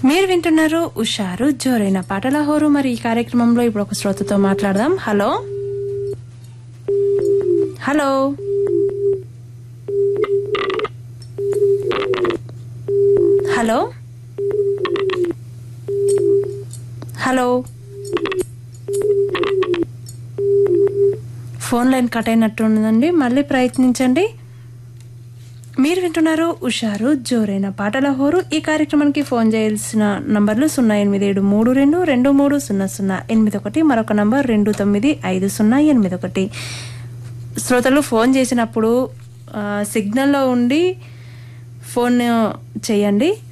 మీరు వింటున్నారు ఉషారు జోరైన పాటల హోరు మరి ఈ కార్యక్రమంలో ఇప్పుడు ఒక శ్రోతతో మాట్లాడదాం hello hello hello hello phone line cut అయినట్టుందండి మళ్ళీ ప్రయత్నించండి మీరు వింటున్నారు ఉషారు జోరైన పాటల హోరు ఈ కార్యక్రమానికి ఫోన్ చేయాల్సిన నంబర్లు సున్నా ఎనిమిది ఏడు మూడు రెండు రెండు మూడు సున్నా సున్నా ఎనిమిది ఒకటి మరొక నంబర్ రెండు తొమ్మిది ఐదు సున్నా ఎనిమిది ఒకటి శ్రోతలు ఫోన్ చేసినప్పుడు ఆ, సిగ్నల్లో ఉండి ఫోన్ చేయండి